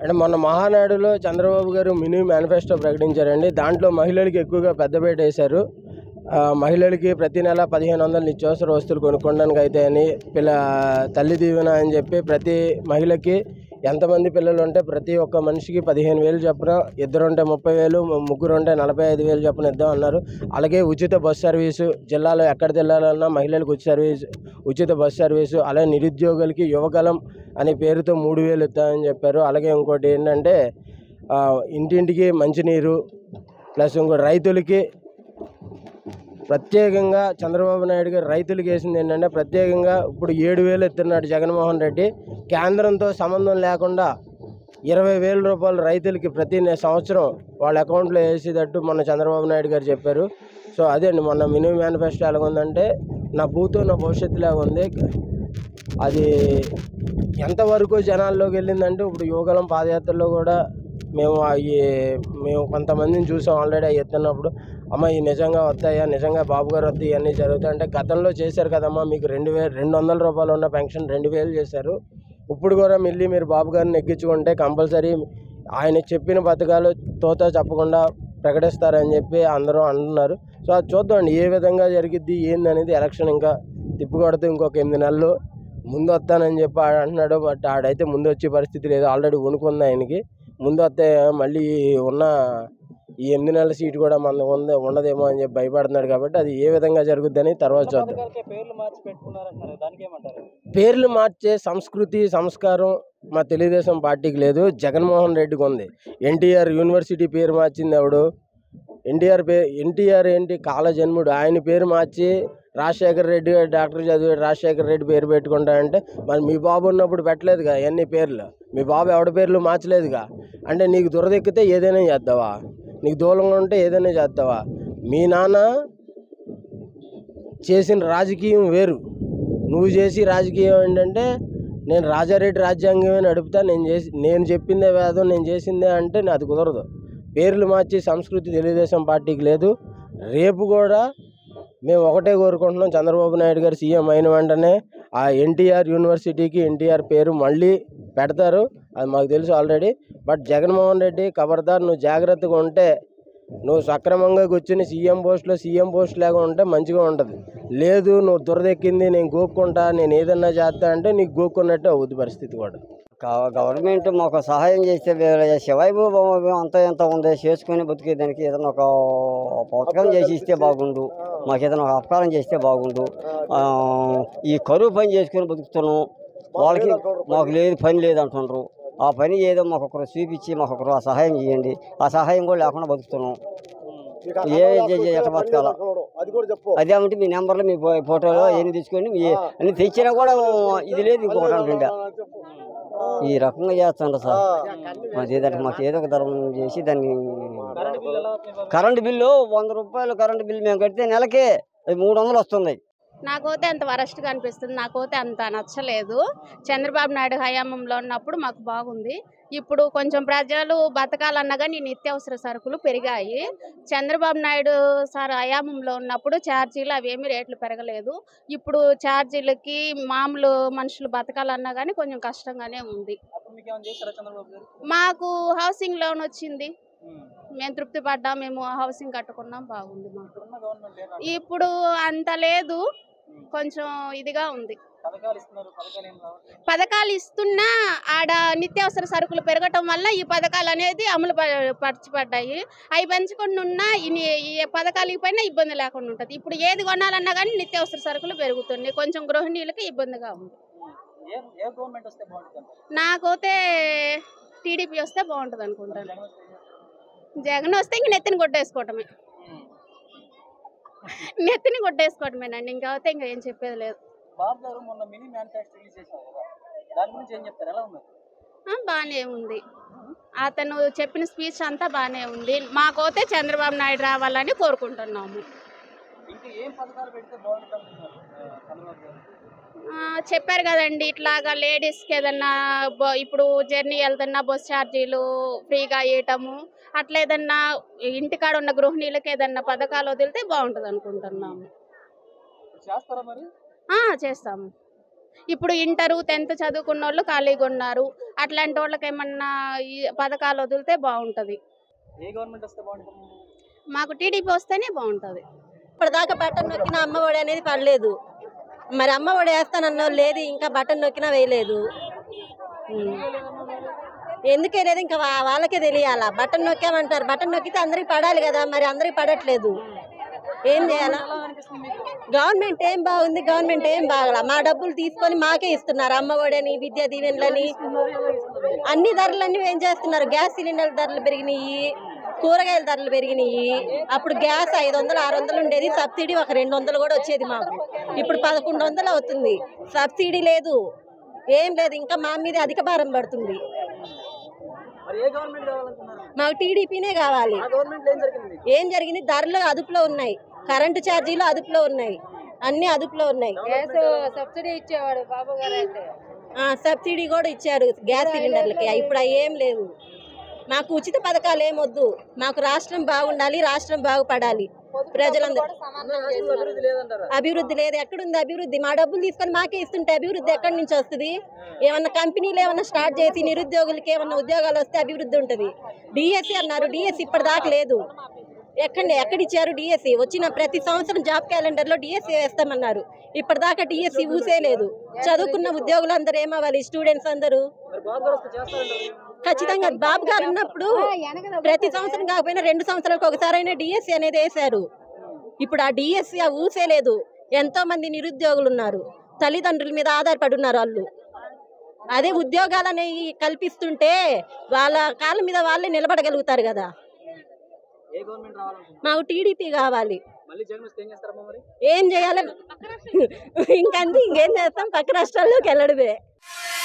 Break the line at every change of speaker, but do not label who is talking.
అంటే మొన్న మహానాడులో చంద్రబాబు గారు మినీ మేనిఫెస్టో ప్రకటించారండి దాంట్లో మహిళలకి ఎక్కువగా పెద్దపీట వేశారు ఆ, మహిళలకి ప్రతి నెల పదిహేను వందలు నిత్యావసర వస్తువులు కొనుక్కోవడానికి అయితే అని పిల్ల తల్లి దీవెన అని చెప్పి ప్రతి మహిళకి ఎంతమంది పిల్లలు ఉంటే ప్రతి ఒక్క మనిషికి పదిహేను వేలు చొప్పున ఇద్దరు ఉంటే ముప్పై వేలు ము- ముగ్గురు ఉంటే నలభై ఐదు వేలు చొప్పున ఇద్దాం అన్నారు అలాగే ఉచిత బస్ సర్వీసు జిల్లాలో ఎక్కడికి వెళ్ళాలన్నా మహిళలకు ఉచిత సర్వీస్ ఉచిత బస్ సర్వీసు అలాగే నిరుద్యోగులకి యువగలం అనే పేరుతో మూడు వేలు ఇద్దామని చెప్పారు అలాగే ఇంకోటి ఏంటంటే ఆ, ఇంటింటికి మంచినీరు ప్లస్ ఇంకో రైతులకి ప్రత్యేకంగా చంద్రబాబు నాయుడు గారు రైతులకు వేసింది ఏంటంటే ప్రత్యేకంగా ఇప్పుడు ఏడు వేలు ఎత్తున్నాడు జగన్మోహన్ రెడ్డి కేంద్రంతో సంబంధం లేకుండా ఇరవై వేల రూపాయలు రైతులకి ప్రతి నె- సంవత్సరం వాళ్ళ అకౌంట్లో వేసేటట్టు మొన్న చంద్రబాబు నాయుడు గారు చెప్పారు సో అదే అండి మొన్న మినీ మేనిఫెస్టో ఎలా ఉందంటే నా భూతో నా భవిష్యత్తులాగా ఉంది అది ఎంతవరకు జనాల్లోకి వెళ్ళిందంటే ఇప్పుడు యువగలం పాదయాత్రలో కూడా మేము అవి మేము కొంతమందిని చూసాం ఆల్రెడీ అవి ఎత్తున్నప్పుడు అమ్మ ఇవి నిజంగా వస్తాయా నిజంగా బాబు గారు వస్తాయి ఇవన్నీ జరుగుతాయి అంటే గతంలో చేశారు కదమ్మా మీకు రెండు వేలు రెండు వందల రూపాయలు ఉన్న పెన్షన్ రెండు వేలు చేశారు ఇప్పుడు కూడా మళ్ళీ మీరు బాబు గారిని ఎక్కించుకుంటే కంపల్సరీ ఆయన చెప్పిన పథకాలు తోత చెప్పకుండా ప్రకటిస్తారని చెప్పి అందరూ అంటున్నారు సో అది చూద్దామండి ఏ విధంగా జరిగిద్ది ఏందనేది ఎలక్షన్ ఇంకా తిప్పికొడితే ఇంకొక ఎనిమిది నెలలు ముందు వస్తానని చెప్పి ఆడు అంటున్నాడు బట్ ఆడైతే ముందు వచ్చే పరిస్థితి లేదు ఆల్రెడీ వణుకుంది ఆయనకి ముందు వస్తే మళ్ళీ ఉన్న ఈ ఎనిమిది నెలల సీటు కూడా మన ఉంది ఉండదేమో అని చెప్పి భయపడుతున్నాడు కాబట్టి అది ఏ విధంగా జరుగుద్దని తర్వాత చూద్దాం
పథకాలకే పేర్లు మార్చి పెట్టుకున్నారంటున్నారు దానికి ఏమంటారు
పేర్లు మార్చే సంస్కృతి సంస్కారం మా తెలుగుదేశం పార్టీకి లేదు జగన్మోహన్ రెడ్డికి ఉంది ఎన్టీఆర్ యూనివర్సిటీ పేరు మార్చింది ఎవడు ఎన్టీఆర్ పే ఎన్టీఆర్ ఏంటి కాలజన్ముడు ఆయన పేరు మార్చి రాజశేఖర రెడ్డి గారు డాక్టర్ చదివి రాజశేఖర రెడ్డి పేరు పెట్టుకుంటానంటే మరి మీ బాబు ఉన్నప్పుడు పెట్టలేదుగా ఎన్ని పేర్లు మీ బాబు ఎవడి పేర్లు మార్చలేదుగా అంటే నీకు దురదెక్కితే ఏదైనా చేద్దావా నీకు దూరంగా ఉంటే ఏదైనా చేద్దావా మీ నాన్న చేసిన రాజకీయం వేరు నువ్వు చేసి రాజకీయం ఏంటంటే నేను రాజారెడ్డి రాజ్యాంగమే నడుపుతా నేను చేసి నేను చెప్పిందే వేదం నేను చేసిందే అంటే నా- అది కుదరదు పేర్లు మార్చి సంస్కృతి తెలుగుదేశం పార్టీకి లేదు రేపు కూడా మేము ఒకటే కోరుకుంటున్నాం చంద్రబాబు నాయుడు గారు సీఎం అయిన వెంటనే ఆ ఎన్టీఆర్ యూనివర్సిటీకి ఎన్టీఆర్ పేరు మళ్ళీ పెడతారు అది మాకు తెలుసు ఆల్రెడీ బట్ జగన్మోహన్ రెడ్డి ఖబర్దార్ నువ్వు జాగ్రత్తగా ఉంటే నువ్వు సక్రమంగా కూర్చుని సీఎం పోస్ట్లో సీఎం పోస్ట్ లాగా ఉంటే మంచిగా ఉంటుంది లేదు నువ్వు దురదెక్కింది నేను గోక్కుంటా నేను ఏదన్నా చేస్తా అంటే నీకు గోక్కున్నట్టే అవుద్ది పరిస్థితి కూడా
గవ- గవర్నమెంట్ మాకు సహాయం చేస్తే వేరే శివాయిబాబు అంత ఎంత ఉంది చేసుకొని బతికేదానికి ఏదైనా ఒక పథకం చేసి ఇస్తే బాగుండు మాకు ఏదైనా ఒక అపకారం చేస్తే బాగుండు ఆ, ఈ కరువు పని చేసుకొని బతుకుతున్నాం వాళ్ళకి మాకు లేదు పని లేదు అంటున్నారు ఆ పని ఏదో మాకు ఒకరు చూపించి మాకు ఒకరు ఆ సహాయం చేయండి ఆ సహాయం కూడా లేకుండా బతుకుతున్నాం ఏ ఏ- ఏ- ఎట్ట బతకాల అదేమంటే మీ నెంబర్లు మీ ఫో- ఫోటోలు అవన్నీ తీసుకొని మీ అన్ని తెచ్చినా కూడా ఇది లేదు ఇంకొకటి అంటుండే ఈ రకంగా చేస్తాండ్రు సార్ మాకు ఏదంటే మాకు ఏదో ఒక ధర్మం చేసి దాన్ని
కరెంట్ బిల్ ఎలా వస్తుంది బాబు?
కరెంటు బిల్లు వంద రూపాయలు కరెంటు బిల్లు మేము కడితే నెలకే అది మూడు వందలు వస్తుంది
నాకైతే అంత వరస్ట్గా అనిపిస్తుంది నాకైతే అంత నచ్చలేదు చంద్రబాబు నాయుడు హయాంలో ఉన్నప్పుడు మాకు బాగుంది ఇప్పుడు కొంచెం ప్రజలు బతకాలన్నా కానీ నిత్యావసర సరుకులు పెరిగాయి చంద్రబాబు నాయుడు సార్ హయాంలో ఉన్నప్పుడు ఛార్జీలు అవేమీ రేట్లు పెరగలేదు ఇప్పుడు ఛార్జీలకి మామూలు మనుషులు బతకాలన్నా కానీ కొంచెం కష్టంగానే ఉంది
అప్పుడు మీకు ఏమైనా చేస్తారా చంద్రబాబు గారు
మాకు హౌసింగ్ లోన్ వచ్చింది
ఉమ్.
మేము తృప్తి పడ్డాం మేము హౌసింగ్ కట్టుకున్నాం బాగుంది మాకు
ఇప్పుడున్న గవర్నమెంట్ ఏం రాదు.
ఇప్పుడు అంత లేదు కొంచెం ఇదిగా ఉంది
పథకాలు ఇస్తున్నారు పథకాలు ఏం రావట్లేదు
పథకాలు ఇస్తున్నా ఆడ నిత్యావసర సరుకులు పెరగటం వల్ల ఈ పథకాలు అనేది అమలు ప- పరచబడ్డాయి అవి పెంచకుండా ఉన్నా ఇన్ని ఈ పథకాలకి పైన ఇబ్బంది లేకుండా ఉంటుంది ఇప్పుడు ఏది కొనాలన్నా కానీ నిత్యావసర సరుకులు పెరుగుతున్నాయి కొంచెం గృహిణీలకి ఇబ్బందిగా ఉంది
ఏ ఏ గవర్నమెంట్ వస్తే బాగుంటుంది అంటారు?
నాకైతే టీడీపీ వస్తే బాగుంటుంది అనుకుంటాను
జగన్ వస్తే ఏం చేస్తారు?
జగన్ వస్తే ఇంక నెత్తిని కొట్టేసుకోవటమే
ఉమ్.
నెత్తిని కొట్టేసుకోవటమేనండి ఇంకా అయితే ఇంకా ఏం చెప్పేది లేదు
బాబు గారు మొన్న మినీ మ్యానుఫ్యాక్చర్ రిలీజ్ చేశారు కదా దాని గురించి ఏం చెప్తారు ఎలా ఉంది
ఆ, బాగానే ఉంది అతను చెప్పిన స్పీచ్ అంతా బాగానే ఉంది మాకైతే చంద్రబాబు నాయుడు రావాలని కోరుకుంటున్నాము
ఇంకా ఏం పథకాలు పెడితే బాగుంటుంది అనుకుంటున్నారు ఆ, చంద్రబాబు గారు
ఆ, చెప్పారు కదండి ఇట్లాగా లేడీస్కి ఏదన్నా బ- ఇప్పుడు జర్నీ వెళ్తున్నా బస్ ఛార్జీలు ఫ్రీగా ఇవ్వటము అట్లా ఏదన్నా ఇంటికాడ ఉన్న గృహిణీలకి ఏదన్నా పథకాలు వదిలితే బాగుంటుంది అనుకుంటున్నాము
చేస్తారా మరి
ఆ, చేస్తాము ఇప్పుడు ఇంటరు టెన్త్ చదువుకున్న వాళ్ళు ఖాళీగా ఉన్నారు అట్లాంటి వాళ్ళకి ఏమన్నా ఈ పథకాలు వదిలితే బాగుంటుంది
ఏ గవర్నమెంట్ వస్తే బాగుంటుంది
మాకు టీడీపీ వస్తేనే బాగుంటుంది
ఇప్పటిదాకా బటన్ నొక్కిన అమ్మఒడి అనేది పడలేదు మరి అమ్మఒడి వేస్తానన్న వాళ్ళు లేదు ఇంకా బటన్ నొక్కినా వేయలేదు ఉమ్. ఎందుకే లేదు ఇంకా వా- వాళ్ళకే తెలియాలా బటన్ నొక్కామంటారు బటన్ నొక్కితే అందరికి పడాలి కదా మరి అందరికి పడట్లేదు ఏం చేయాలా
ఎలా అనిపిస్తుంది మీకు
గవర్నమెంట్ ఏం బాగుంది గవర్నమెంట్ ఏం బాగలా మా డబ్బులు తీసుకొని మాకే ఇస్తున్నారు అమ్మఒడని విద్యా దీవెనలని అన్ని ధరలన్నీ ఏం చేస్తున్నారు గ్యాస్ సిలిండర్ ధరలు పెరిగినాయి కూరగాయల ధరలు పెరిగినాయి అప్పుడు గ్యాస్ ఐదు వందలు ఆరు వందలు ఉండేది సబ్సిడీ ఒక రెండు వందలు కూడా వచ్చేది మాకు ఇప్పుడు పదకొండు వందలు అవుతుంది సబ్సిడీ లేదు ఏం లేదు ఇంకా మా మీద అధిక భారం పడుతుంది
మరి ఏ గవర్నమెంట్ కావాలనుకున్నారు
మాకు టీడీపీనే కావాలి
ఆ గవర్నమెంట్ ఏం జరిగింది
ఏం జరిగింది ధరలు అదుపులో ఉన్నాయి కరెంటు ఛార్జీలు అదుపులో ఉన్నాయి అన్ని అదుపులో ఉన్నాయి
సబ్సిడీ ఇచ్చేవాడు బాబు గారు అంటే
ఆ, సబ్సిడీ కూడా ఇచ్చారు గ్యాస్ సిలిండర్లకి ఇప్పుడు అవి ఏం లేవు మాకు ఉచిత పథకాలు ఏమొద్దు మాకు రాష్ట్రం బాగుండాలి రాష్ట్రం బాగుపడాలి ప్రజలందరూ
అభివృద్ధి లేదంటారా
అభివృద్ధి లేదు ఎక్కడుంది అభివృద్ధి మా డబ్బులు తీసుకొని మాకే ఇస్తుంటే అభివృద్ధి ఎక్కడి నుంచి వస్తుంది ఏమన్నా కంపెనీలు ఏమన్నా స్టార్ట్ చేసి నిరుద్యోగులకి ఏమన్నా ఉద్యోగాలు వస్తే అభివృద్ధి ఉంటుంది డిఎస్సి అన్నారు డిఎస్సి ఇప్పటిదాకా లేదు ఎక్కడ ఎక్కడిచ్చారు డిఎస్సి వచ్చిన ప్రతి సంవత్సరం జాబ్ క్యాలెండర్ లో డిఎస్సి వేస్తామన్నారు ఇప్పటిదాకా డిఎస్సి ఊసే లేదు చదువుకున్న ఉద్యోగులు అందరూ ఏమవ్వాలి స్టూడెంట్స్ అందరూ
మరి బాబు గారు వస్తే చేస్తారంటారు
ఖచ్చితంగా బాబు గారు ఉన్నప్పుడు ప్రతి సంవత్సరం కాకపోయినా రెండు సంవత్సరాలకు ఒకసారి అయినా డిఎస్సి అనేది వేశారు ఇప్పుడు ఆ డిఎస్సి ఆ ఊసే లేదు ఎంతో మంది నిరుద్యోగులు ఉన్నారు తల్లిదండ్రుల మీద ఆధారపడి ఉన్నారు వాళ్ళు అదే ఉద్యోగాలు అనేవి కల్పిస్తుంటే వాళ్ళ కాళ్ళ మీద వాళ్ళే నిలబడగలుగుతారు కదా
ఏ గవర్నమెంట్ రావాలనుకుంటున్నారు
మాకు టీడీపీ కావాలి
మళ్ళీ జగన్ వస్తే ఏం చేస్తారమ్మా మరి
ఏం చేయాలి ఇంకంతే ఇంకేం చేస్తాం పక్క రాష్ట్రాల్లోకి వెళ్ళడమే